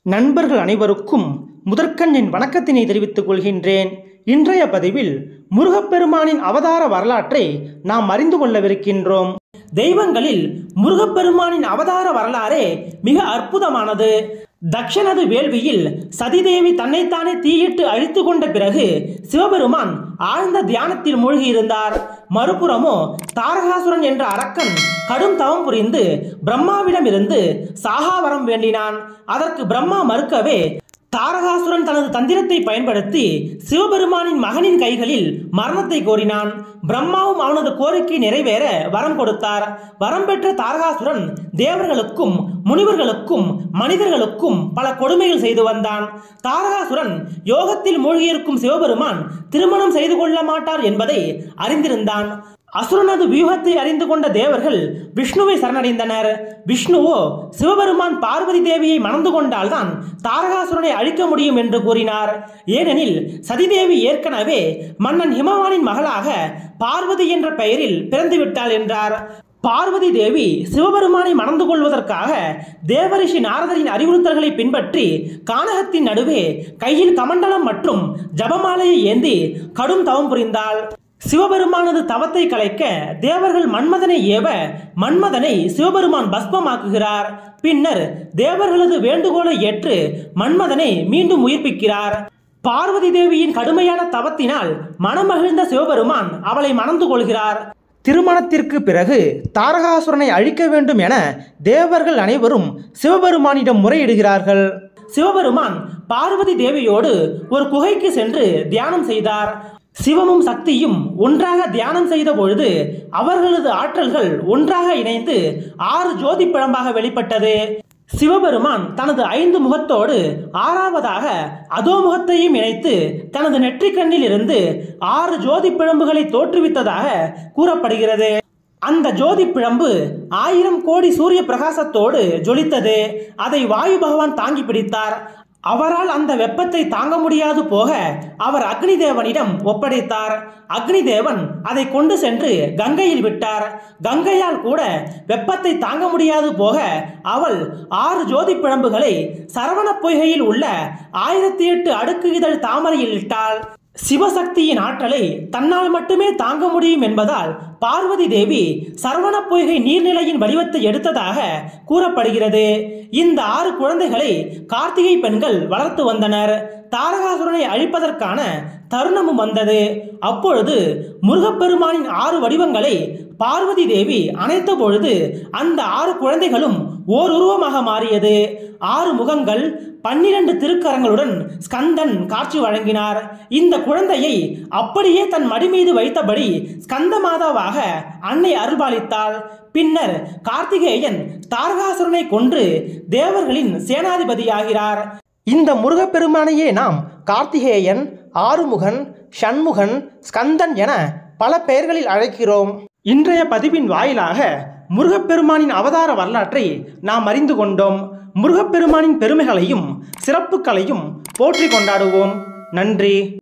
நண்பர்கள் அனைவருக்கும் முதற்கண் என் வணக்கத்தினை தெரிவித்துக் கொள்கின்றேன் இன்றைய பதிவில் முருகப்பெருமானின் அவதார வரலாற்றை நாம் அறிந்து கொள்ளவிருக்கின்றோம் தெய்வங்களில் முருகப்பெருமானின் அவதார வரலாறே மிக அற்புதமானது தக்ஷனது வேள்வியில் சதிதேவி தன்னைத்தானே தீயிட்டு அழித்து கொண்ட பிறகு சிவபெருமான் ஆழ்ந்த தியானத்தில் மூழ்கியிருந்தார் மறுபுறமோ தாரகாசுரன் என்ற அரக்கன் கடும் தவம் புரிந்து பிரம்மாவிடமிருந்து சாகாவரம் வேண்டினான் அதற்கு பிரம்மா மறுக்கவே தாரகாசுரன் தனது தந்திரத்தை பயன்படுத்தி சிவபெருமானின் மகனின் கைகளில் மரணத்தை கோரினான் பிரம்மாவும் அவனது கோரிக்கை நிறைவேற வரம் கொடுத்தார் வரம் பெற்ற தாரகாசுரன் தேவர்களுக்கும் முனிவர்களுக்கும் மனிதர்களுக்கும் பல கொடுமைகள் செய்து வந்தான் தாரகாசுரன் யோகத்தில் மூழ்கியிருக்கும் சிவபெருமான் திருமணம் செய்து கொள்ள மாட்டார் என்பதை அறிந்திருந்தான் அசுரனது வியூகத்தை அறிந்து கொண்ட தேவர்கள் விஷ்ணுவை சரணடைந்தனர் விஷ்ணுவோ சிவபெருமான் பார்வதி தேவியை மணந்து கொண்டால்தான் தாரகாசுரனை அழிக்க முடியும் என்று கூறினார் ஏனெனில் சதிதேவி ஏற்கனவே மன்னன் ஹிமவானின் மகளாக பார்வதி என்ற பெயரில் பிறந்துவிட்டாள் என்றார் பார்வதி தேவி சிவபெருமானை மணந்து கொள்வதற்காக தேவரிஷி நாரதரின் அறிவுறுத்தல்களை பின்பற்றி கானகத்தின் நடுவே கையில் கமண்டலம் மற்றும் ஜபமாலையை ஏந்தி கடும் தவம் புரிந்தாள் சிவபெருமானது தவத்தை கலைக்க தேவர்கள் மன்மதனை ஏவ மன்மதனை சிவபெருமான் பஸ்மமாக்குகிறார் பின்னர் தேவர்களது வேண்டுகோளை ஏற்று மன்மதனை மீண்டும் உயிர்ப்பிக்கிறார் பார்வதி தேவியின் கடுமையான தவத்தினால் மனமகிழ்ந்த சிவபெருமான் அவளை மணந்து கொள்கிறார் திருமணத்திற்கு பிறகு தாரகாசுரனை அழிக்க வேண்டும் என தேவர்கள் அனைவரும் சிவபெருமானிடம் முறையிடுகிறார்கள் சிவபெருமான் பார்வதி தேவியோடு ஒரு குகைக்கு சென்று தியானம் செய்தார் சிவமும் சக்தியும் ஒன்றாக தியானம் செய்த பொழுது அவர்களது ஆற்றல்கள் ஒன்றாக இணைந்து ஆறு ஜோதி பிழம்பாக வெளிப்பட்டது சிவபெருமான் தனது ஐந்து முகத்தோடு ஆறாவதாக அதோ முகத்தையும் இணைத்து தனது நெற்றிக்கண்ணில் இருந்து ஆறு ஜோதி பிழம்புகளை தோற்றுவித்ததாக கூறப்படுகிறது அந்த ஜோதி பிழம்பு ஆயிரம் கோடி சூரிய பிரகாசத்தோடு ஜொலித்தது அதை வாயு பகவான் தாங்கி பிடித்தார் அவரால் அந்த வெப்பத்தை தாங்க முடியாது போக அவர் அக்னி தேவனிடம் ஒப்படைத்தார் அக்னி தேவன் அதை கொண்டு சென்று கங்கையில் விட்டார் கங்கையால் கூட வெப்பத்தை தாங்க முடியாது போக அவள் ஆறு ஜோதி பிழம்புகளை சரவண பொய்கையில் உள்ள ஆயிரத்தி எட்டு அடுக்கு இதழ் தாமரையில் இட்டாள் சிவசக்தியின் ஆற்றலை தன்னால் மட்டுமே தாங்க முடியும் என்பதால் பார்வதி தேவி சரவண பொய்கை நீர்நிலையின் வடிவத்தை எடுத்ததாக கூறப்படுகிறது இந்த ஆறு குழந்தைகளை கார்த்திகை பெண்கள் வளர்த்து வந்தனர் தாரகாசுரனை அழிப்பதற்கான தருணமும் வந்தது அப்பொழுது முருகப்பெருமானின் ஆறு வடிவங்களை பார்வதி தேவி அணைத்த பொழுது அந்த ஆறு குழந்தைகளும் ஓர் உருவமாக மாறியது ஆறு முகங்கள் பன்னிரண்டு திருக்கரங்களுடன் ஸ்கந்தன் காட்சி வழங்கினார் இந்த குழந்தையை அப்படியே தன் மடி மீது வைத்தபடி ஸ்கந்த மாதாவாக அன்னை அருள்பாலித்தாள் பின்னர் கார்த்திகேயன் தாரகாசுரனை கொன்று தேவர்களின் சேனாதிபதியாகிறார் இந்த முருகப்பெருமானையே நாம் கார்த்திகேயன் ஆறுமுகன் ஷண்முகன் ஸ்கந்தன் என பல பெயர்களில் அழைக்கிறோம் இன்றைய பதிவின் வாயிலாக முருகப்பெருமானின் அவதார வரலாற்றை நாம் அறிந்து கொண்டோம் முருகப்பெருமானின் பெருமைகளையும் சிறப்புகளையும் போற்றி கொண்டாடுவோம் நன்றி